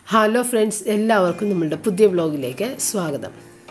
Hello friends എല്ലാവർക്കും നമ്മളുടെ പുതിയ വ്ലോഗിലേക്ക് സ്വാഗതം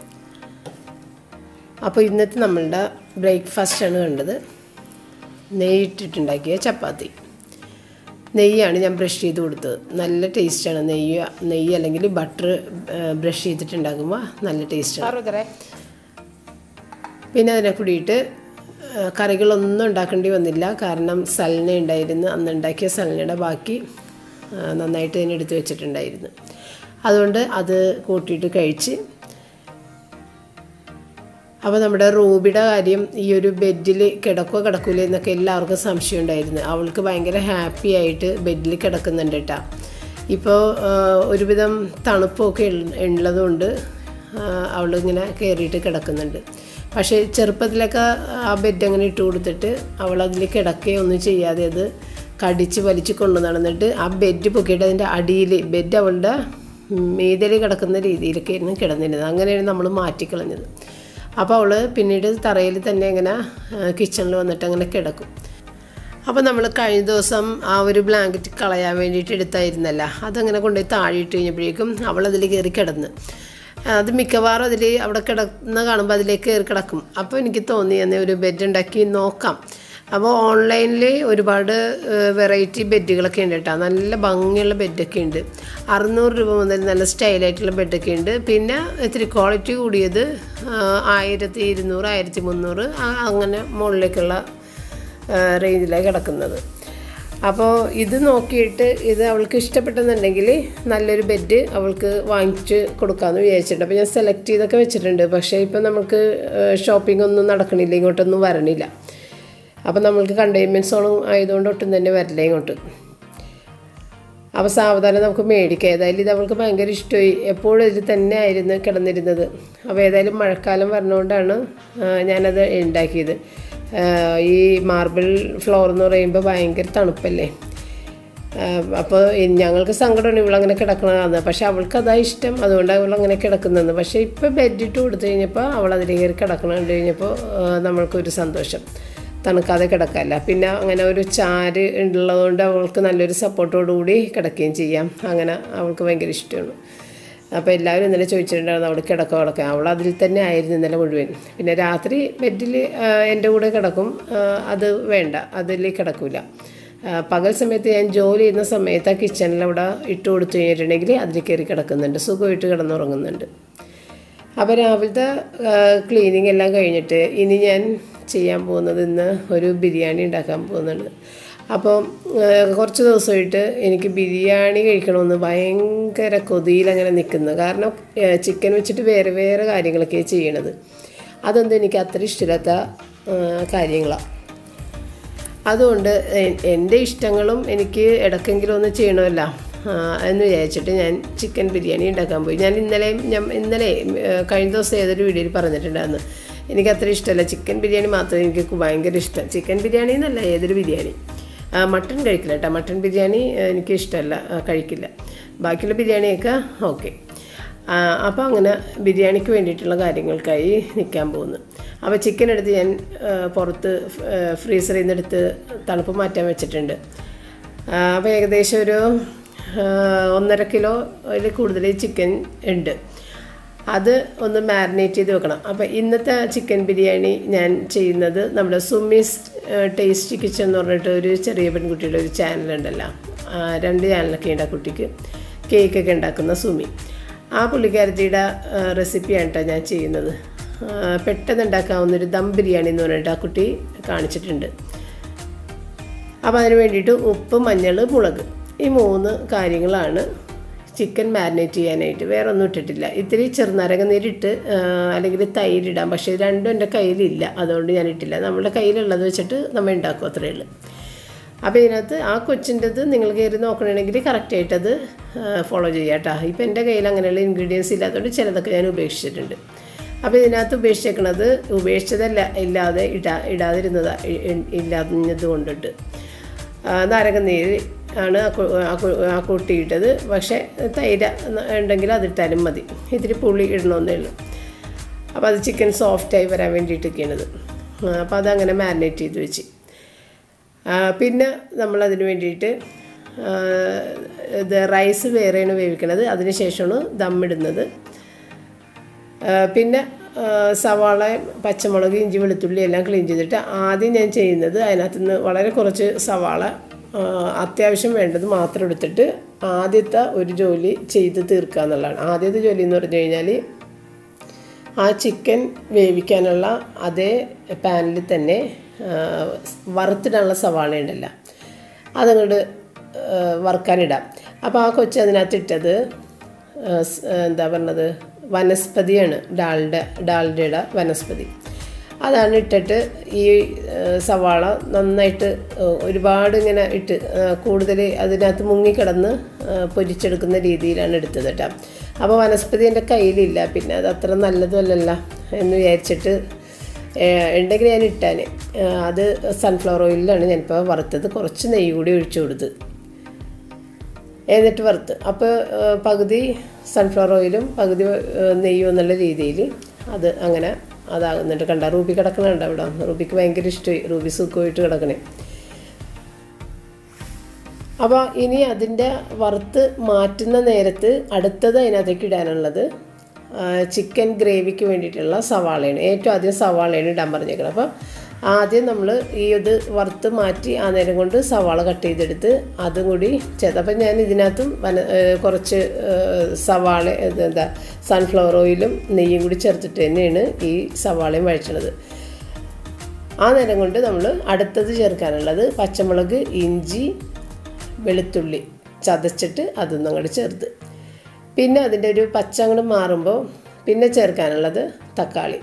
അപ്പോൾ ഇന്നത്തെ നമ്മളുടെ ബ്രേക്ക്ഫാസ്റ്റാണ് കണ്ടത് നെയ്യിട്ടിട്ടുണ്ടാക്കിയ ചപ്പാത്തി നെയ്യാണ് ഞാൻ ബ്രഷ് ചെയ്ത് കൊടുത്തത് നല്ല ടേസ്റ്റാണ് നെയ്യ് നെയ്യ് അല്ലെങ്കിൽ ബട്ടർ ബ്രഷ് ചെയ്തിട്ടുണ്ടാക്കുമ്പോൾ നല്ല ടേസ്റ്റാണ് പിന്നെ അതിനെ കൂടിയിട്ട് ആ, കറികളൊന്നും ഉണ്ടാക്കേണ്ടി വന്നില്ല കാരണം സൽന ഉണ്ടായിരുന്നു അന്ന് ഉണ്ടാക്കിയ സൽനയുടെ ബാക്കി ആ, നന്നായിട്ട് തന്നെ എടുത്തു വെച്ചിട്ടുണ്ടായിരുന്നു അതുകൊണ്ട് അത് കൂട്ടിയിട്ട് കഴിച്ച് അപ്പോൾ നമ്മുടെ റൂബിയുടെ കാര്യം ഈ ഒരു ബെഡിൽ കിടക്കോ കിടക്കൂല എന്നൊക്കെ എല്ലാവർക്കും സംശയം ഉണ്ടായിരുന്നു അവൾക്ക് ഭയങ്കര ഹാപ്പി ആയിട്ട് ബെഡിൽ കിടക്കുന്നുണ്ട് കേട്ടോ ഇപ്പോൾ ഒരുവിധം തണുപ്പൊക്കെ ഉള്ള- ഉള്ളതുകൊണ്ട് അവളിങ്ങനെ കയറിയിട്ട് കിടക്കുന്നുണ്ട് പക്ഷേ ചെറുപ്പത്തിലൊക്കെ ആ ബെഡ് അങ്ങനെ ഇട്ട് കൊടുത്തിട്ട് അവൾ അതിൽ കിടക്കുകയോ ഒന്നും ചെയ്യാതെ അത് കടിച്ച് വലിച്ച് കൊണ്ടു നടന്നിട്ട് ആ ബെഡ് പൊക്കിയിട്ട് അതിൻ്റെ അടിയിൽ ബെഡ് അവളുടെ മീതയിൽ കിടക്കുന്ന രീതിയിലൊക്കെ ആയിരുന്നു കിടന്നിരുന്നത് അങ്ങനെയാണ് നമ്മൾ മാറ്റിക്കളഞ്ഞത് അപ്പോൾ അവൾ പിന്നീട് തറയിൽ തന്നെ ഇങ്ങനെ കിച്ചണിൽ വന്നിട്ട് അങ്ങനെ കിടക്കും അപ്പോൾ നമ്മൾ കഴിഞ്ഞ ദിവസം ആ ഒരു ബ്ലാങ്കറ്റ് കളയാൻ വേണ്ടിയിട്ട് എടുത്തായിരുന്നല്ല അതങ്ങനെ കൊണ്ടുപോയി താഴെ ഇട്ട് കഴിഞ്ഞപ്പോഴേക്കും അവൾ അതിൽ കയറി കിടന്ന് അത് മിക്കവാറും അതിൽ അവിടെ കിടന്ന കാണുമ്പോൾ അതിലേക്ക് കയറി കിടക്കും അപ്പോൾ എനിക്ക് തോന്നി എന്നാൽ ഒരു ബെഡ് ഉണ്ടാക്കി നോക്കാം അപ്പോൾ ഓൺലൈനിൽ ഒരുപാട് വെറൈറ്റി ബെഡുകളൊക്കെ ഉണ്ട് കേട്ടോ നല്ല ഭംഗിയുള്ള ബെഡൊക്കെ ഉണ്ട് അറുന്നൂറ് രൂപ മുതൽ നല്ല സ്റ്റൈലായിട്ടുള്ള ബെഡൊക്കെ ഉണ്ട് പിന്നെ ഇത്തിരി ക്വാളിറ്റി കൂടിയത് ആ, ആയിരത്തി ഇരുന്നൂറ് ആയിരത്തി മുന്നൂറ് ആ- അങ്ങനെ മുകളിലേക്കുള്ള റേഞ്ചിലാണ് കിടക്കുന്നത് അപ്പോൾ ഇത് നോക്കിയിട്ട് ഇത് അവൾക്ക് ഇഷ്ടപ്പെട്ടെന്നുണ്ടെങ്കിൽ നല്ലൊരു ബെഡ് അവൾക്ക് വാങ്ങിച്ച് കൊടുക്കാമെന്ന് വിചാരിച്ചിട്ടുണ്ട് അപ്പോൾ ഞാൻ സെലക്ട് ചെയ്തൊക്കെ വെച്ചിട്ടുണ്ട് പക്ഷേ ഇപ്പം നമുക്ക് ഷോപ്പിംഗ് ഒന്നും നടക്കണില്ല ഇങ്ങോട്ടൊന്നും വരണില്ല അപ്പോൾ നമ്മൾക്ക് കണ്ടെയ്ൻമെൻറ്റ് സോണും ആയതുകൊണ്ട് ഒട്ടും തന്നെ വരില്ല ഇങ്ങോട്ട് അപ്പോൾ സാവധാനം നമുക്ക് മേടിക്കാം ഏതായാലും ഇത് അവൾക്ക് ഭയങ്കര ഇഷ്ടമായി എപ്പോഴും ഇതിൽ തന്നെ ആയിരുന്നു കിടന്നിരുന്നത് അപ്പോൾ ഏതായാലും മഴക്കാലം വരണോണ്ടാണ് ആ, ഞാനത് ഉണ്ടാക്കിയത് ആ, ഈ മാർബിൾ ഫ്ലോർ എന്ന് പറയുമ്പോൾ ഭയങ്കര തണുപ്പല്ലേ അപ്പോൾ ഞങ്ങൾക്ക് സങ്കടമാണ് ഇവളങ്ങനെ കിടക്കണതാണ് പക്ഷേ അവൾക്ക് അതാ ഇഷ്ടം അതുകൊണ്ട് അവൾ അങ്ങനെ കിടക്കുന്നത് പക്ഷേ ഇപ്പോൾ ബെഡിട്ട് കൊടുത്തു കഴിഞ്ഞപ്പോൾ അവൾ അതിൽ കയറി കിടക്കണം കണ്ടു കഴിഞ്ഞപ്പോൾ ആ, നമ്മൾക്കൊരു സന്തോഷം തണുക്കാതെ കിടക്കാമല്ല പിന്നെ അങ്ങനെ ഒരു ചാര് ഉള്ളതുകൊണ്ട് അവൾക്ക് നല്ലൊരു സപ്പോർട്ടോടുകൂടി കിടക്കുകയും ചെയ്യാം അങ്ങനെ അവൾക്ക് ഭയങ്കര ഇഷ്ടമാണ് അപ്പോൾ എല്ലാവരും ഇന്നലെ ചോദിച്ചിട്ടുണ്ടായിരുന്നു അവൾ കിടക്കോ കിടക്കാം അവൾ അതിൽ തന്നെ ആയിരുന്നു ഇന്നലെ മുഴുവൻ പിന്നെ രാത്രി ബെഡിൽ എൻ്റെ കൂടെ കിടക്കും ആ, അത് വേണ്ട അതിൽ കിടക്കില്ല പകൽ സമയത്ത് ഞാൻ ജോലി ചെയ്യുന്ന സമയത്ത് ആ കിച്ചണിൽ അവിടെ ഇട്ട് കൊടുത്തു കഴിഞ്ഞിട്ടുണ്ടെങ്കിൽ അതിൽ കയറി കിടക്കുന്നുണ്ട് സുഖമായിട്ട് കിടന്നുറങ്ങുന്നുണ്ട് അപ്പോൾ രാവിലത്തെ ക്ലീനിങ് എല്ലാം കഴിഞ്ഞിട്ട് ഇനി ഞാൻ ചെയ്യാൻ പോകുന്നത് ഇന്ന് ഒരു ബിരിയാണി ഉണ്ടാക്കാൻ പോകുന്നുണ്ട് അപ്പോൾ കുറച്ച് ദിവസമായിട്ട് എനിക്ക് ബിരിയാണി കഴിക്കണമെന്ന് ഭയങ്കര കൊതിയിലങ്ങനെ നിൽക്കുന്നു കാരണം ചിക്കൻ വെച്ചിട്ട് വേറെ വേറെ കാര്യങ്ങളൊക്കെ ചെയ്യണത് അതൊന്നും എനിക്ക് അത്ര ഇഷ്ടമില്ലാത്ത കാര്യങ്ങളാണ് അതുകൊണ്ട് എ- എൻ്റെ ഇഷ്ടങ്ങളും എനിക്ക് ഇടയ്ക്കെങ്കിലും ഒന്ന് ചെയ്യണമല്ലോ ആ, എന്ന് വിചാരിച്ചിട്ട് ഞാൻ ചിക്കൻ ബിരിയാണി ഉണ്ടാക്കാൻ പോയി ഞാൻ ഇന്നലെ ഞാൻ ഇന്നലെ ഏ, കഴിഞ്ഞ ദിവസം ഏതൊരു വീഡിയോയിൽ പറഞ്ഞിട്ടുണ്ടായിരുന്നു എനിക്ക് അത്ര ഇഷ്ടമല്ല ചിക്കൻ ബിരിയാണി മാത്രമേ എനിക്ക് ഭയങ്കര ഇഷ്ടം ചിക്കൻ ബിരിയാണി എന്നല്ല ഏതൊരു ബിരിയാണി ആ, മട്ടൺ കഴിക്കില്ല കേട്ടോ മട്ടൺ ബിരിയാണി ഏ, എനിക്ക് ഇഷ്ടമല്ല ആ, കഴിക്കില്ല ബാക്കിയുള്ള ബിരിയാണിയൊക്കെ ഓക്കെ അപ്പോൾ അങ്ങനെ ബിരിയാണിക്ക് വേണ്ടിയിട്ടുള്ള കാര്യങ്ങൾക്കായി നിൽക്കാൻ പോകുന്നു അപ്പോൾ ചിക്കൻ എടുത്ത് ഞാൻ ആ, പുറത്ത് ഫ്- ആ, ഫ്രീസറിൽ നിന്ന് എടുത്ത് തണുപ്പ് മാറ്റാൻ വെച്ചിട്ടുണ്ട് അപ്പോൾ ഏകദേശം ഒരു ആ, ഒന്നര കിലോ അതിൽ കൂടുതൽ ചിക്കൻ ഉണ്ട് അത് ഒന്ന് മാരിനേറ്റ് ചെയ്ത് വെക്കണം അപ്പോൾ ഇന്നത്തെ ചിക്കൻ ബിരിയാണി ഞാൻ ചെയ്യുന്നത് നമ്മുടെ സുമിസ് ടേസ്റ്റി കിച്ചൺ എന്ന് പറഞ്ഞിട്ട് ഒരു ചെറിയ പെൺകുട്ടിയുടെ ഒരു ചാനലുണ്ടല്ലോ ആ, രണ്ട് ചാനലൊക്കെ ഉണ്ട് ആ കുട്ടിക്ക് കേക്കൊക്കെ ഉണ്ടാക്കുന്ന സുമി ആ പുള്ളിക്കാരത്തിയുടെ റെസിപ്പിയാണ് കേട്ടോ ഞാൻ ചെയ്യുന്നത് ആ, പെട്ടെന്ന് ഉണ്ടാക്കാവുന്നൊരു ദം ബിരിയാണി എന്ന് പറഞ്ഞിട്ട് ആ കുട്ടി കാണിച്ചിട്ടുണ്ട് അപ്പോൾ അതിന് വേണ്ടിയിട്ട് ഉപ്പ് മഞ്ഞൾ മുളക് ഈ മൂന്ന് കാര്യങ്ങളാണ് ചിക്കൻ മാരിനേറ്റ് ചെയ്യാനായിട്ട് വേറെ ഒന്നും ഇട്ടിട്ടില്ല ഇത്തിരി ചെറുനാരങ്ങ നീരിട്ട് ആ, അല്ലെങ്കിൽ തൈരിടാം പക്ഷേ ഇത് രണ്ടും എൻ്റെ കയ്യിലില്ല അതുകൊണ്ട് ഞാൻ ഇട്ടില്ല നമ്മുടെ കയ്യിലുള്ളത് വെച്ചിട്ട് നമ്മൾ ഉണ്ടാക്കും അത്രയേ ഉള്ളൂ അപ്പോൾ ഇതിനകത്ത് ആ കൊച്ചിൻ്റെത് നിങ്ങൾ കയറി നോക്കണമെങ്കിൽ കറക്റ്റായിട്ടത് ഫോളോ ചെയ്യാം കേട്ടോ ഇപ്പോൾ എൻ്റെ കയ്യിൽ അങ്ങനെയുള്ള ഇൻഗ്രീഡിയൻസ് ഇല്ലാത്തതുകൊണ്ട് ചിലതൊക്കെ ഞാൻ ഉപേക്ഷിച്ചിട്ടുണ്ട് അപ്പോൾ ഇതിനകത്ത് ഉപേക്ഷിച്ചേക്കണത് ഉപേക്ഷിച്ചതല്ല ഇല്ലാതെ ഇടാ ഇടാതിരുന്നതാ ഇ- ഇ- ഇല്ലാഞ്ഞത് കൊണ്ടിട്ട് ആ, നാരങ്ങനീര് ആണ് ആ കു- ആ കു- ആ കൂട്ടിയിട്ടത് പക്ഷേ തൈര് ഉണ്ടെങ്കിൽ അതിട്ടാലും മതി ഇത്തിരി പുളി ഇടണമെന്നേ ഉള്ളൂ അപ്പോൾ അത് ചിക്കൻ സോഫ്റ്റായി വരാൻ വേണ്ടിയിട്ടൊക്കെയാണത് അപ്പോൾ അതങ്ങനെ മാരിനേറ്റ് ചെയ്ത് വെച്ച് ആ, പിന്നെ നമ്മളതിന് വേണ്ടിയിട്ട് ഇത് റൈസ് വേറെയാണ് വേവിക്കണത് അതിന് ശേഷമാണ് ദമ്മിടുന്നത് ആ, പിന്നെ ആ, സവാള പച്ചമുളക് ഇഞ്ചി വെളുത്തുള്ളി എല്ലാം ക്ലീൻ ചെയ്തിട്ട് ആദ്യം ഞാൻ ചെയ്യുന്നത് അതിനകത്ത് നിന്ന് വളരെ കുറച്ച് സവാള ആ, അത്യാവശ്യം വേണ്ടത് മാത്രം എടുത്തിട്ട് ആദ്യത്തെ ഒരു ജോലി ചെയ്ത് തീർക്കുക എന്നുള്ളതാണ് ആദ്യത്തെ ജോലി എന്ന് പറഞ്ഞു കഴിഞ്ഞാൽ ആ ചിക്കൻ വേവിക്കാനുള്ള അതേ പാനിൽ തന്നെ ആ, വറുത്തിടാനുള്ള സവാള ഉണ്ടല്ലോ അതങ്ങോട്ട് വറുക്കാനിടാം അപ്പോൾ ആ കൊച്ചു അതിനകത്ത് ഇട്ടത് ആ, സ്- എന്താ പറഞ്ഞത് വനസ്പതിയാണ് ഡാൽഡ ഡാൽഡയുടെ വനസ്പതി അതാണ് ഇട്ടിട്ട് ഈ ആ, സവാള നന്നായിട്ട് ആ, ഒരുപാട് ഇങ്ങനെ ഇട്ട് കൂടുതൽ അതിനകത്ത് മുങ്ങിക്കിടന്ന് ആ, പൊരിച്ചെടുക്കുന്ന രീതിയിലാണ് എടുത്തത് കേട്ടോ അപ്പോൾ വനസ്പതി എൻ്റെ കയ്യിലില്ല പിന്നെ അത് അത്ര നല്ലതുമല്ലല്ല എന്ന് വിചാരിച്ചിട്ട് ഏഹ് ഉണ്ടെങ്കിൽ ഞാൻ ഇട്ടാൻ അത് സൺഫ്ലവർ ഓയിലാണ് ഞാനിപ്പോൾ വറുത്തത് കുറച്ച് നെയ്യ് കൂടി ഒഴിച്ചു കൊടുത്ത് എന്നിട്ട് വറുത്ത് അപ്പോൾ ഏഹ് പകുതി സൺഫ്ലവർ ഓയിലും പകുതി ഏഹ് നെയ്യും എന്നുള്ള രീതിയിൽ അത് അങ്ങനെ അതാകുന്നുണ്ട് കണ്ട റൂബി കിടക്കണുണ്ട് അവിടെ റൂബിക്ക് ഭയങ്കര ഇഷ്ടമായി റൂബി സുഖമായിട്ട് കിടക്കണേ അപ്പോൾ ഇനി അതിൻ്റെ വറുത്ത് മാറ്റുന്ന നേരത്ത് അടുത്തത് അതിനകത്തേക്ക് ഇടാനുള്ളത് ആ, ചിക്കൻ ഗ്രേവിക്ക് വേണ്ടിയിട്ടുള്ള സവാളയാണ് ഏറ്റവും ആദ്യം സവാളയാണ് ഇടാൻ പറഞ്ഞേക്കുന്നത് അപ്പോൾ ആദ്യം നമ്മൾ ഈ ഇത് വറുത്ത് മാറ്റി ആ നേരം കൊണ്ട് സവാള കട്ട് ചെയ്തെടുത്ത് അതും കൂടി ചെയ്ത് അപ്പം ഞാൻ ഇതിനകത്തും വന ഏ, കുറച്ച് ഏ, സവാള ഇത് എന്താ സൺഫ്ലവർ ഓയിലും നെയ്യും കൂടി ചേർത്തിട്ട് തന്നെയാണ് ഈ സവാളയും വഴറ്റണത് ആ നേരം കൊണ്ട് നമ്മൾ അടുത്തത് ചേർക്കാനുള്ളത് പച്ചമുളക് ഇഞ്ചി വെളുത്തുള്ളി ചതച്ചിട്ട് അതൊന്നും അങ്ങോട്ട് ചേർത്ത് പിന്നെ അതിൻ്റെ ഒരു പച്ച അങ്ങോട്ട് മാറുമ്പോൾ പിന്നെ ചേർക്കാനുള്ളത് തക്കാളി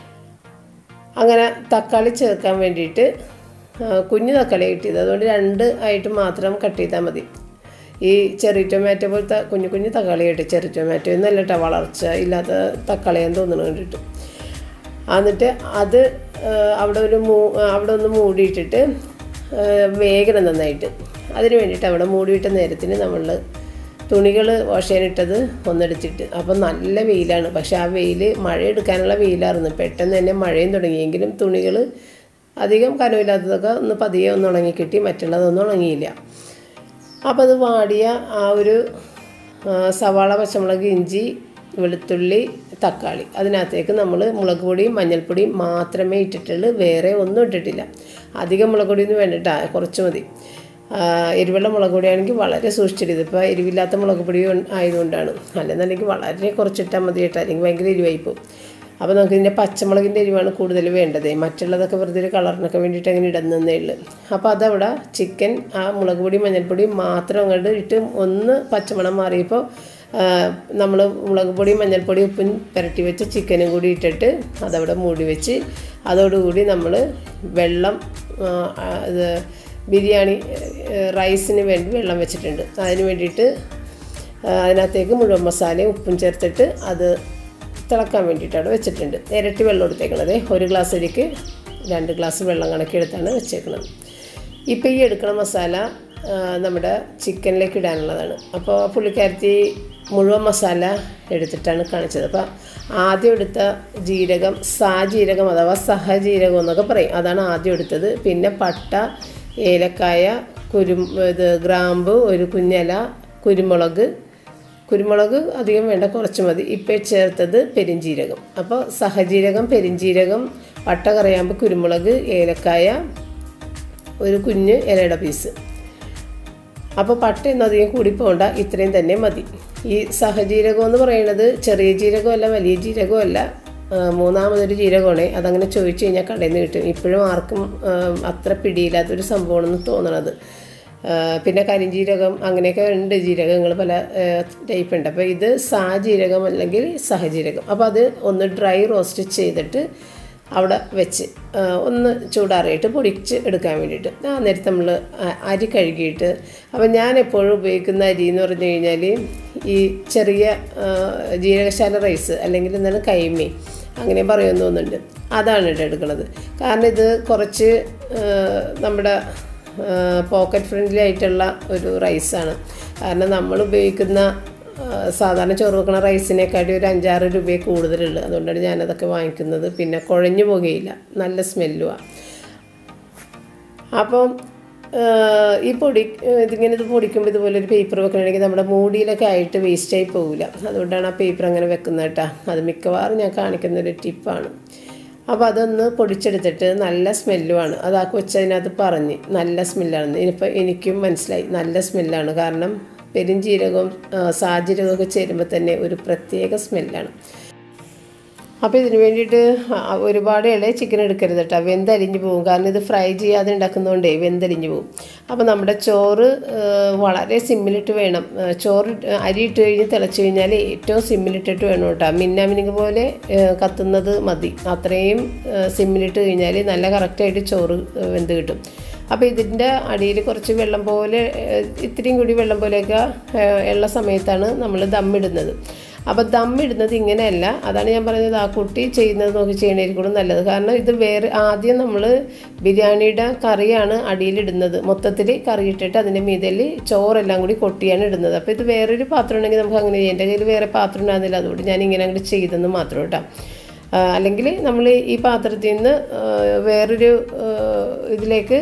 അങ്ങനെ തക്കാളി ചേർക്കാൻ വേണ്ടിയിട്ട് ആ, കുഞ്ഞു തക്കാളി കിട്ടിയത് അതുകൊണ്ട് രണ്ട് ആയിട്ട് മാത്രം കട്ട് ചെയ്താൽ മതി ഈ ചെറി ടൊമാറ്റോ പോലത്തെ കുഞ്ഞു കുഞ്ഞു തക്കാളി കിട്ടി ചെറി ടൊമാറ്റോ എന്നല്ല കേട്ടോ വളർച്ച ഇല്ലാത്ത തക്കാളിയാന്ന് തോന്നുന്നു കണ്ടിട്ട് എന്നിട്ട് അത് ആ, അവിടെ ഒരു മൂ അവിടെ ഒന്ന് മൂടിയിട്ടിട്ട് ആ, വേഗണം നന്നായിട്ട് അതിന് വേണ്ടിയിട്ട് അവിടെ മൂടിയിട്ട നേരത്തിന് നമ്മൾ തുണികൾ വാഷ് ചെയ്യാനിട്ടത് ഒന്നെടുത്തിട്ട് അപ്പം നല്ല വെയിലാണ് പക്ഷെ ആ വെയിൽ മഴ എടുക്കാനുള്ള വെയിലായിരുന്നു പെട്ടെന്ന് തന്നെ മഴയും തുടങ്ങിയെങ്കിലും തുണികൾ അധികം കനമില്ലാത്തതൊക്കെ ഒന്ന് പതിയെ ഒന്ന് ഉണങ്ങി കിട്ടി മറ്റുള്ളതൊന്നും ഉണങ്ങിയില്ല അപ്പോൾ അത് വാടിയ ആ ഒരു ആ, സവാള പച്ചമുളക് ഇഞ്ചി വെളുത്തുള്ളി തക്കാളി അതിനകത്തേക്ക് നമ്മൾ മുളക് പൊടിയും മഞ്ഞൾപ്പൊടിയും മാത്രമേ ഇട്ടിട്ടുള്ളൂ വേറെ ഒന്നും ഇട്ടിട്ടില്ല അധികം മുളക് പൊടിയൊന്നും വേണ്ടിട്ടാ കുറച്ച് മതി ആ, എരിവുള്ള മുളക് പൊടിയാണെങ്കിൽ വളരെ സൂക്ഷിച്ചിട്ട് ഇതിപ്പോൾ എരിവില്ലാത്ത മുളക് പൊടി കൊ- ആയതുകൊണ്ടാണ് അല്ലെന്നുണ്ടെങ്കിൽ വളരെ കുറച്ചിട്ടാൽ മതി കേട്ടോ അല്ലെങ്കിൽ ഭയങ്കര എരിവായി പോകും അപ്പോൾ നമുക്ക് ഇതിൻ്റെ പച്ചമുളകിൻ്റെ എരിവാണ് കൂടുതൽ വേണ്ടത് മറ്റുള്ളതൊക്കെ വെറുതെ ഒരു കളറിനൊക്കെ വേണ്ടിയിട്ട് അങ്ങനെ ഇടുന്നതേ ഉള്ളൂ അപ്പോൾ അതവിടെ ചിക്കൻ ആ മുളക് പൊടി മഞ്ഞൾപ്പൊടി മാത്രം അങ്ങോട്ട് ഇട്ട് ഒന്ന് പച്ചമണം മാറിയപ്പോൾ നമ്മൾ മുളക് പൊടി മഞ്ഞൾപ്പൊടി ഉപ്പും പുരട്ടി വെച്ച് ചിക്കനും കൂടി ഇട്ടിട്ട് അതവിടെ മൂടി വെച്ച് അതോടുകൂടി നമ്മൾ വെള്ളം ആ, ആ, ഇത് ബിരിയാണി ഏ, റൈസിന് വേണ്ടി വെള്ളം വെച്ചിട്ടുണ്ട് അതിന് വേണ്ടിയിട്ട് ആ, അതിനകത്തേക്ക് മുഴുവൻ മസാലയും ഉപ്പും ചേർത്തിട്ട് അത് തിളക്കാൻ വേണ്ടിയിട്ടാണ് വെച്ചിട്ടുണ്ട് ഇരട്ടി വെള്ളം എടുത്തേക്കണത് ഒരു ഗ്ലാസ് അരിക്ക് രണ്ട് ഗ്ലാസ് വെള്ളം കണക്കിയെടുത്താണ് വെച്ചേക്കുന്നത് ഇപ്പോൾ ഈ എടുക്കുന്ന മസാല ആ, നമ്മുടെ ചിക്കനിലേക്ക് ഇടാനുള്ളതാണ് അപ്പോൾ പുള്ളിക്കാരത്തി മുഴുവൻ മസാല എടുത്തിട്ടാണ് കാണിച്ചത് അപ്പോൾ ആദ്യം എടുത്ത ജീരകം സാ ജീരകം അഥവാ സഹജീരകം എന്നൊക്കെ പറയും അതാണ് ആദ്യം എടുത്തത് പിന്നെ പട്ട ഏലക്കായ കുരു ഇത് ഗ്രാമ്പു ഒരു കുഞ്ഞല കുരുമുളക് കുരുമുളക് അധികം വേണ്ട കുറച്ച് മതി ഇപ്പോൾ ചേർത്തത് പെരിഞ്ജീരകം അപ്പോൾ സഹജീരകം പെരിഞ്ജീരകം പട്ട കറിയാകുമ്പോൾ കുരുമുളക് ഏലക്കായ ഒരു കുഞ്ഞ് ഇലയുടെ പീസ് അപ്പോൾ പട്ടയൊന്നും അധികം കൂടി പോകണ്ട ഇത്രയും തന്നെ മതി ഈ സഹജീരകം എന്ന് പറയുന്നത് ചെറിയ ജീരകമല്ല വലിയ ജീരകമല്ല ആ, മൂന്നാമതൊരു ജീരകമാണ് അതങ്ങനെ ചോദിച്ചു കഴിഞ്ഞാൽ കടയിൽ നിന്ന് കിട്ടും ഇപ്പോഴും ആർക്കും ആ, അത്ര പിടിയില്ലാത്തൊരു സംഭവമാണെന്ന് തോന്നണത് ആ, പിന്നെ കരിഞ്ജീരകം അങ്ങനെയൊക്കെ ഉണ്ട് ജീരകങ്ങൾ പല ടൈപ്പ് ഉണ്ട് അപ്പോൾ ഇത് സാ ജീരകം അല്ലെങ്കിൽ സഹജീരകം അപ്പോൾ അത് ഒന്ന് ഡ്രൈ റോസ്റ്റ് ചെയ്തിട്ട് അവിടെ വെച്ച് ആ, ഒന്ന് ചൂടാറിയിട്ട് പൊടിച്ച് എടുക്കാൻ വേണ്ടിയിട്ട് ആ നേരത്തെ നമ്മൾ അരി കഴുകിയിട്ട് അപ്പം ഞാൻ എപ്പോഴും ഉപയോഗിക്കുന്ന അരി എന്ന് പറഞ്ഞു കഴിഞ്ഞാൽ ഈ ചെറിയ ആ, ജീരകശാല റൈസ് അല്ലെങ്കിൽ എന്താണ് കൈമി അങ്ങനെ പറയുമെന്ന് തോന്നുന്നുണ്ട് അതാണ് ഇവിടെ എടുക്കുന്നത് കാരണം ഇത് കുറച്ച് ആ, നമ്മുടെ പോക്കറ്റ് ഫ്രണ്ട്ലി ആയിട്ടുള്ള ഒരു റൈസാണ് കാരണം നമ്മൾ ഉപയോഗിക്കുന്ന ആ, സാധാരണ ചോറ് വെക്കണ റൈസിനെക്കാട്ടി ഒരു അഞ്ചാറ് രൂപയെ കൂടുതലുള്ളൂ അതുകൊണ്ടാണ് ഞാനതൊക്കെ വാങ്ങിക്കുന്നത് പിന്നെ കുഴഞ്ഞു പോകുകയില്ല നല്ല സ്മെല്ലുമാണ് അപ്പം ആഹ് ഈ പൊടി ഇതിങ്ങനെ ഇത് പൊടിക്കുമ്പോൾ ഇതുപോലെ ഒരു പേപ്പർ വെക്കണമെങ്കിൽ നമ്മുടെ മൂടിയിലൊക്കെ ആയിട്ട് വേസ്റ്റായി പോകില്ല അതുകൊണ്ടാണ് ആ പേപ്പർ അങ്ങനെ വെക്കുന്നത് കേട്ടോ അത് മിക്കവാറും ഞാൻ കാണിക്കുന്ന ഒരു ടിപ്പാണ് അപ്പോൾ അതൊന്ന് പൊടിച്ചെടുത്തിട്ട് നല്ല സ്മെല്ലുമാണ് അത് ആ കൊച്ചതിനകത്ത് പറഞ്ഞ് നല്ല സ്മെല്ലാണെന്ന് ഇനിയിപ്പോൾ എനിക്കും മനസ്സിലായി നല്ല സ്മെല്ലാണ് കാരണം പെരുംജീരകവും ആ, സാജീരകമൊക്കെ ചേരുമ്പോൾ തന്നെ ഒരു പ്രത്യേക സ്മെല്ലാണ് അപ്പോൾ ഇതിന് വേണ്ടിയിട്ട് ആ, ഒരുപാട് ഇളയ ചിക്കൻ എടുക്കരുത് കേട്ടോ വെന്തലിഞ്ഞ് പോകും കാരണം ഇത് ഫ്രൈ ചെയ്യാതെ ഉണ്ടാക്കുന്നതുകൊണ്ടേ വെന്തലിഞ്ഞ് പോകും അപ്പോൾ നമ്മുടെ ചോറ് ആ, വളരെ സിമ്മിലിട്ട് വേണം ആ, ചോറ് ഇട്ട് അരി ഇട്ട് കഴിഞ്ഞ് തിളച്ച് കഴിഞ്ഞാൽ ഏറ്റവും സിമ്മിലിട്ടിട്ട് വേണം കേട്ടോ മിന്നാമിനിങ് പോലെ ആ, കത്തുന്നത് മതി അത്രയും ആ, സിമ്മിലിട്ട് കഴിഞ്ഞാൽ നല്ല കറക്റ്റായിട്ട് ചോറ് ആ, വെന്ത് കിട്ടും അപ്പോൾ ഇതിൻ്റെ അടിയിൽ കുറച്ച് വെള്ളം പോലെ ആ, ഇത്തിരിയും കൂടി വെള്ളം പോലെയൊക്കെ ആ, ഉള്ള സമയത്താണ് നമ്മൾ ദമ്മിടുന്നത് അപ്പോൾ ദമ്മിടുന്നത് ഇങ്ങനെയല്ല അതാണ് ഞാൻ പറഞ്ഞത് ആ കുട്ടി ചെയ്യുന്നത് നോക്കി ചെയ്യണേരിക്കും നല്ലത് കാരണം ഇത് വേറെ ആദ്യം നമ്മൾ ബിരിയാണിയുടെ കറിയാണ് അടിയിലിടുന്നത് മൊത്തത്തിൽ കറി ഇട്ടിട്ട് അതിൻ്റെ മീതയിൽ ചോറെല്ലാം കൂടി കൊട്ടിയാണ് ഇടുന്നത് അപ്പോൾ ഇത് വേറൊരു പാത്രം ഉണ്ടെങ്കിൽ നമുക്ക് അങ്ങനെ ചെയ്യാം എൻ്റെ കയ്യിൽ വേറെ പാത്രം ഉണ്ടാകുന്നില്ല അതുകൊണ്ട് ഞാൻ ഇങ്ങനെ അങ്ങോട്ട് ചെയ്തെന്ന് മാത്രം കേട്ടോ അല്ലെങ്കിൽ നമ്മൾ ഈ പാത്രത്തിൽ നിന്ന് ആ, വേറൊരു ആ, ഇതിലേക്ക്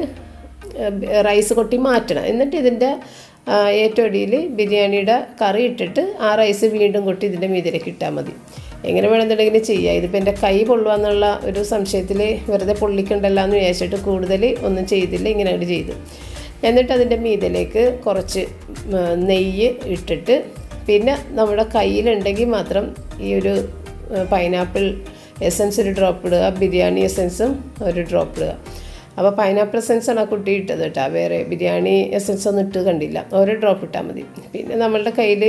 റൈസ് കൊട്ടി മാറ്റണം എന്നിട്ട് ഇതിൻ്റെ ആ, ഏറ്റവും അടിയിൽ ബിരിയാണിയുടെ കറി ഇട്ടിട്ട് ആ റൈസ് വീണ്ടും കൊട്ടി ഇതിൻ്റെ മീതിലേക്ക് ഇട്ടാൽ മതി എങ്ങനെ വേണമെന്നുണ്ടെങ്കിലും ചെയ്യാം ഇതിപ്പോൾ എൻ്റെ കൈ പൊള്ളുക ഒരു സംശയത്തിൽ വെറുതെ പൊള്ളിക്കണ്ടല്ലോ എന്ന് വിചാരിച്ചിട്ട് കൂടുതൽ ഒന്നും ചെയ്തില്ല ഇങ്ങനെ അങ്ങോട്ട് ചെയ്തു എന്നിട്ട് അതിൻ്റെ മീതിലേക്ക് കുറച്ച് ഉം, നെയ്യ് ഇട്ടിട്ട് പിന്നെ നമ്മുടെ കയ്യിലുണ്ടെങ്കിൽ മാത്രം ഈ ഒരു പൈനാപ്പിൾ എസൻസ് ഒരു ഡ്രോപ്പ് ഇടുക ബിരിയാണി എസൻസും ഒരു ഡ്രോപ്പ് ഇടുക അപ്പോൾ പൈനാപ്പിൾ എസൻസ് ആണ് ആ കുട്ടി ഇട്ടത് കേട്ടോ വേറെ ബിരിയാണി എസൻസ് ഒന്നും ഇട്ട് കണ്ടില്ല ഒരു ഡ്രോപ്പ് ഇട്ടാൽ മതി പിന്നെ നമ്മളുടെ കയ്യിൽ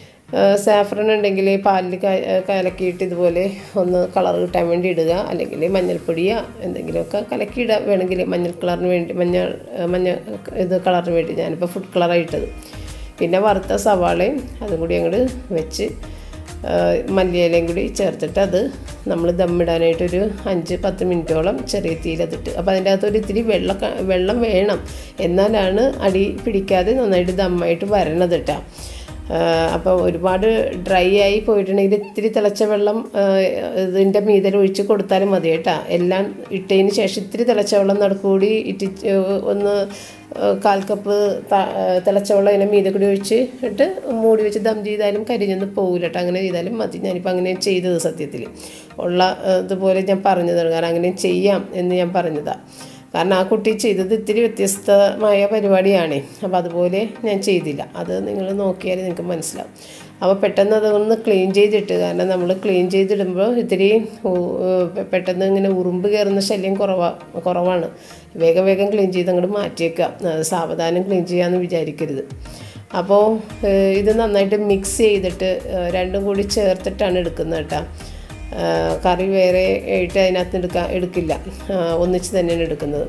സാഫ്രൺ ഉണ്ടെങ്കിൽ പാലിൽ ക- കലക്കിയിട്ട് ഇതുപോലെ ഒന്ന് കളർ കിട്ടാൻ വേണ്ടി ഇടുക അല്ലെങ്കിൽ മഞ്ഞൾപ്പൊടിയോ എന്തെങ്കിലുമൊക്കെ കലക്കി ഇടുക വേണമെങ്കിൽ മഞ്ഞൾ കളറിന് വേണ്ടി മഞ്ഞൾ മഞ്ഞ ഇത് കളറിന് വേണ്ടി ഞാനിപ്പോൾ ഫുഡ് കളറാണ് ഇട്ടത് പിന്നെ വറുത്ത സവാളയും അതും കൂടി അങ്ങോട്ട് വെച്ച് ആ, മല്ലിയിലയും കൂടി ചേർത്തിട്ട് അത് നമ്മൾ ദമ്മിടാനായിട്ടൊരു അഞ്ച് പത്ത് മിനിറ്റോളം ചെറിയ തീയിലതിട്ട് അപ്പോൾ അതിൻ്റെ അകത്ത് ഒരു ഇത്തിരി വെള്ളം ക- വെള്ളം വേണം എന്നാലാണ് അടി പിടിക്കാതെ നന്നായിട്ട് ദമ്മായിട്ട് വരണത് കേട്ടോ അപ്പോൾ ഒരുപാട് ഡ്രൈ ആയി പോയിട്ടുണ്ടെങ്കിൽ ഇത്തിരി തിളച്ച വെള്ളം ആ, ഇതിൻ്റെ മീതൽ ഒഴിച്ച് കൊടുത്താലും മതി കേട്ടോ എല്ലാം ഇട്ടതിന് ശേഷം ഇത്തിരി തിളച്ച വെള്ളം നടുക്കൂടി ഇറ്റി ഒന്ന് ആ, കാൽ കപ്പ് ത- ആ, തിളച്ച വെള്ളം അതിനെ മീതെ കൂടി ഒഴിച്ച് ഇട്ട് മൂടി വെച്ച് ദം ചെയ്താലും കരിഞ്ഞൊന്നും പോകില്ല കേട്ടോ അങ്ങനെ ചെയ്താലും മതി ഞാനിപ്പോൾ അങ്ങനെ ചെയ്തത് സത്യത്തിൽ ഉള്ള ആ, ഇതുപോലെ ഞാൻ പറഞ്ഞതാണ് കാരണം അങ്ങനെ ചെയ്യാം എന്ന് ഞാൻ പറഞ്ഞതാണ് കാരണം ആ കുട്ടി ചെയ്തത് ഇത്തിരി വ്യത്യസ്തമായ പരിപാടിയാണ് അപ്പോൾ അതുപോലെ ഞാൻ ചെയ്തില്ല അത് നിങ്ങൾ നോക്കിയാൽ നിങ്ങൾക്ക് മനസ്സിലാവും അപ്പോൾ പെട്ടെന്ന് അതൊന്ന് ക്ലീൻ ചെയ്തിട്ട് കാരണം നമ്മൾ ക്ലീൻ ചെയ്തിടുമ്പോൾ ഇത്തിരി ഉ- ഉ- പെട്ടെന്ന് ഇങ്ങനെ ഉറുമ്പ് കയറുന്ന ശല്യം കുറവാ കുറവാണ് വേഗം വേഗം ക്ലീൻ ചെയ്ത് അങ്ങോട്ട് മാറ്റിയേക്കാം അത് സാവധാനം ക്ലീൻ ചെയ്യാമെന്ന് വിചാരിക്കരുത് അപ്പോൾ ഏഹ്, ഇത് നന്നായിട്ട് മിക്സ് ചെയ്തിട്ട് ഏഹ്, രണ്ടും കൂടി ചേർത്തിട്ടാണ് എടുക്കുന്നത് കേട്ടോ ആ, കറി വേറെ ആയിട്ട് അതിനകത്ത് എടുക്കാൻ എടുക്കില്ല ആ, ഒന്നിച്ച് തന്നെയാണ് എടുക്കുന്നത്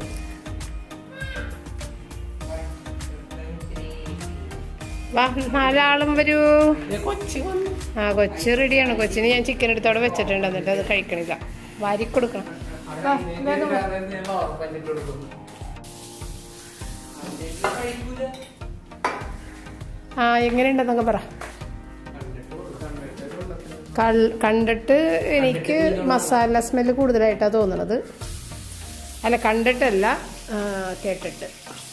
വാ നാലാളും വരൂ ആ കൊച്ച് റെഡിയാണ് കൊച്ചിന് ഞാൻ ചിക്കൻ എടുത്തോടെ വെച്ചിട്ടുണ്ട് എന്നിട്ട് അത് കഴിക്കണില്ല വാരി കൊടുക്കണം വാ, വേഗം വാ. ആ എങ്ങനെയുണ്ടെന്നൊക്കെ പറ കൾ- കണ്ടിട്ട് എനിക്ക് മസാല സ്മെല്ല് കൂടുതലായിട്ടാണ് തോന്നണത് അല്ല കണ്ടിട്ടല്ല ആ, കേട്ടിട്ട്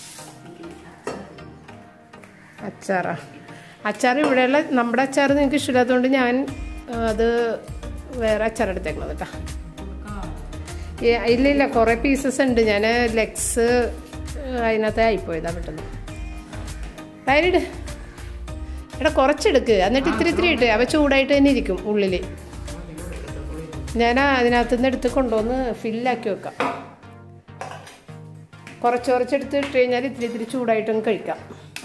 അച്ചാറാ അച്ചാർ ഇവിടെയുള്ള നമ്മുടെ അച്ചാർ നിങ്ങൾക്ക് ഇഷ്ടമില്ലാത്തതുകൊണ്ട് ഞാൻ ആ, അത് വേറെ അച്ചാർ എടുത്തേക്കണത് കേട്ടോ ഏ, ഇല്ല ഇല്ല കുറേ പീസസ് ഉണ്ട് ഞാൻ ലെഗ്സ് അതിനകത്ത് ആയിപ്പോയതാ പെട്ടെന്ന് ഡയറിഡ് എടാ കുറച്ചെടുക്ക് എന്നിട്ട് ഇത്തിരി ഇത്തിരി ഇട്ട് അവ ചൂടായിട്ട് തന്നെ ഇരിക്കും ഉള്ളിൽ ഞാൻ അതിനകത്ത് നിന്ന് എടുത്ത് കൊണ്ടുവന്ന് ഫില്ലാക്കി വെക്കാം കുറച്ച് കുറച്ചെടുത്ത് ഇട്ട് കഴിഞ്ഞാൽ ഇത്തിരി ഇത്തിരി ചൂടായിട്ടങ്ങ് കഴിക്കാം